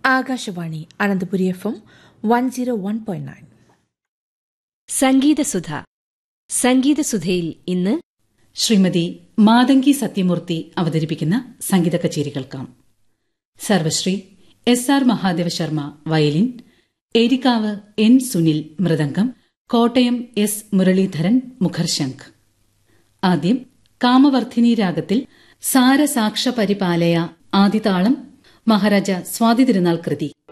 Akashvani Ananthapuri F M one zero one point nine Sangeethasudha സംഗീതസുധയിൽ ഇന്ന് ശ്രീമതി മാതങ്കി സത്യമൂർത്തി അവതരിപ്പിക്കുന്ന സംഗീത കച്ചേരി കേൾക്കാം സർവശ്രീ എസ് ആർ മഹാദേവ ശർമ്മ വയലിൻ ഏരിക്കാവ് എൻ സുനിൽ മൃദംഗം കോട്ടയം എസ് മുരളീധരൻ മുഖർശംഖ് ആദ്യം കാമവർദ്ധിനി രാഗത്തിൽ സാരസാക്ഷ പരിപാലയ ആദിതാളം മഹാരാജ സ്വാതി തിരുനാൾ കൃതി